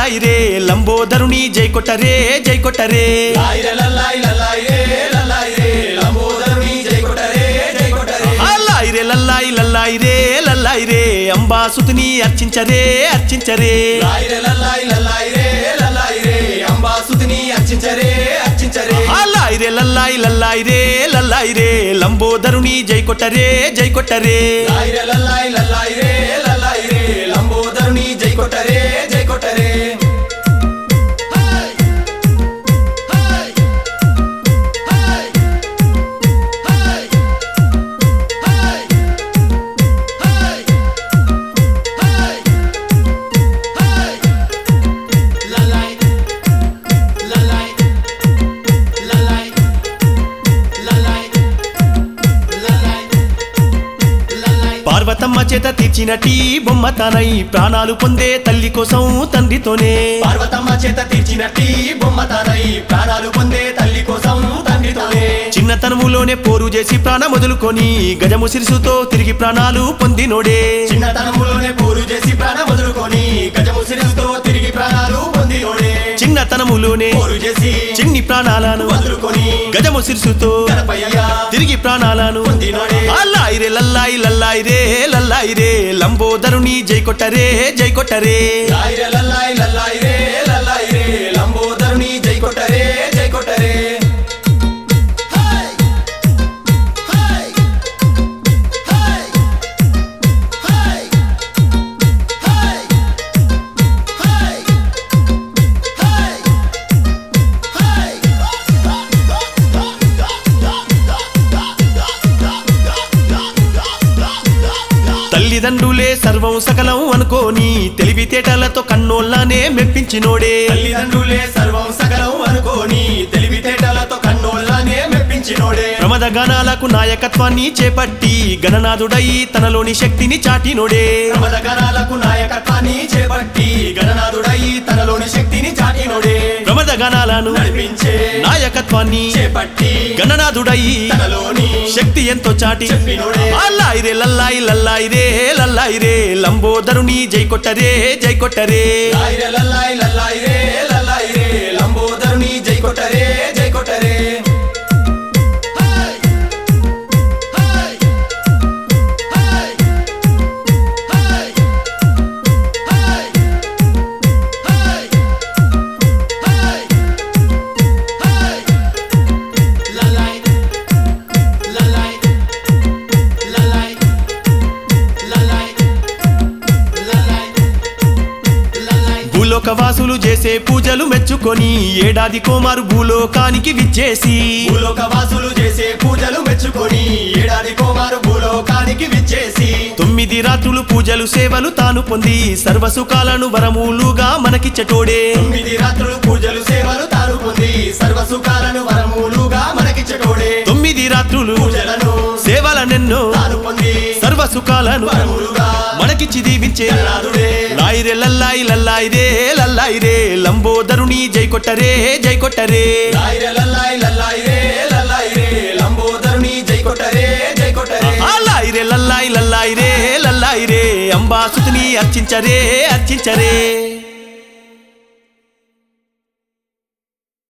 లల్లాయి రే లంబోదరుని జై కొట్టరే జై కొట్టరే లాయిరే లల్లాయి లల్లాయిరే లల్లాయిరే లంబోదరుని జై కొట్టరే జై కొట్టరే లల్లాయి రే లల్లాయి లల్లాయి రే లల్లాయి రే అంబాసుతిని అర్చించరే అర్చించరే లాయిరే లల్లాయి లల్లాయిరే లల్లాయిరే అంబాసుతిని అర్చించరే అర్చించరే లల్లాయి రే లల్లాయి లల్లాయి రే లల్లాయి రే లంబోదరుని జై కొట్టరే జై కొట్టరే లాయిరే లల్లాయి లల్లాయిరే లల్లాయిరే లంబోదరుని జై కొట్టరే జై కొట్టరే పార్వతమ్మ చేత తీర్చినట్టి బొమ్మ తానై ప్రాణాలు పొందే తల్లి కోసం తండ్రితోనే పార్వతమ్మ చేత తీర్చినట్టి బొమ్మ తానై ప్రాణాలు పొందే తల్లి కోసం తండ్రితోనే చిన్నతనములోనే పోరు చేసి ప్రాణం వదులుకొని గజము సిరుసుతో తిరిగి ప్రాణాలు పొందినోడే చిన్నతనములోనే పోరు చేసి ప్రాణం వదులుకొని గజము సిరుసుతో తిరిగి ప్రాణాలు పొందినోడే చిన్నతనములోనే పోరు చేసి చిన్ని ప్రాణాలను వదులుకొని గజము సిరుసుతో గణపయ్య తిరిగి ప్రాణాలను పొందినోడే లల్లాయి రే లల్లాయి లల్లాయి రే లల్లాయి రే లంబోదరుని జై కొట్టరే జై కొట్టరే లాయిరే లల్లాయి లల్లాయిరే లల్లాయిరే లంబోదరుని జై కొట్టరే జై కొట్టరే తల్లిదండ్రులే సర్వం సకలం అనుకోని తెలివితేటలతో కన్నోళ్ళనే మెప్పించినోడే తల్లిదండ్రులే సర్వం సకలం అనుకోని తెలివితేటలతో కన్నోళ్ళనే మెప్పించినోడే ప్రమద గణాలకు నాయకత్వాన్ని చేపట్టి గణనాథుడై తనలోని శక్తిని చాటినోడే ప్రమద గణాలకు నాయకత్వాన్ని చేపట్టి గణనాథుడై తనలోని శక్తిని చాటినోడే ప్రమద గణాలను నడిపించే నాయకత్వాన్ని చేపట్టి గణనాథుడై తనలోని శక్తి ఎంతో చాటి చెప్పినోడే లల్లాయి రే లల్లాయి లల్లాయి రే లల్లాయి రే లంబోదరుని జై కొట్టరే జై కొట్టరే లాయిరే లల్లాయి లల్లాయిరే లల్లాయిరే లంబోదరుని జై కొట్టరే జై కొట్టరే భూలోక వాసులు చేసే పూజలు మెచ్చుకొని ఏడాది కోమారు భూలోకానికి విచ్చేసి భూలోక వాసులు చేసే పూజలు మెచ్చుకొని ఏడాది కోమారు భూలోకానికి విచ్చేసి తొమ్మిది రాత్రులు పూజలు సేవలు తాను పొంది సర్వసుఖాలను వరములుగా మనకిచ్చటోడే తొమ్మిది రాత్రులు పూజలు సేవలు తాను పొంది సర్వ సుఖాలను వరములుగా మనకిచ్చటోడే తొమ్మిది రాత్రులు పూజలను సేవలనెన్నో తాను పొంది సర్వ సుఖాలను వరములుగా మనకిచ్చి దీవించే గణనాథుడే లాయి రే లల్లాయి లల్లాయి రే లల్లాయి రే లంబోదరుని జై కొట్టరే జై కొట్టరే లాయిరే లల్లాయి లల్లాయిరే లల్లాయిరే లంబోదరుని జై కొట్టరే జై కొట్టరే లాయి రే లల్లాయి లల్లాయి రే లల్లాయి రే అంబాసుతిని అర్చించరే అర్చించరే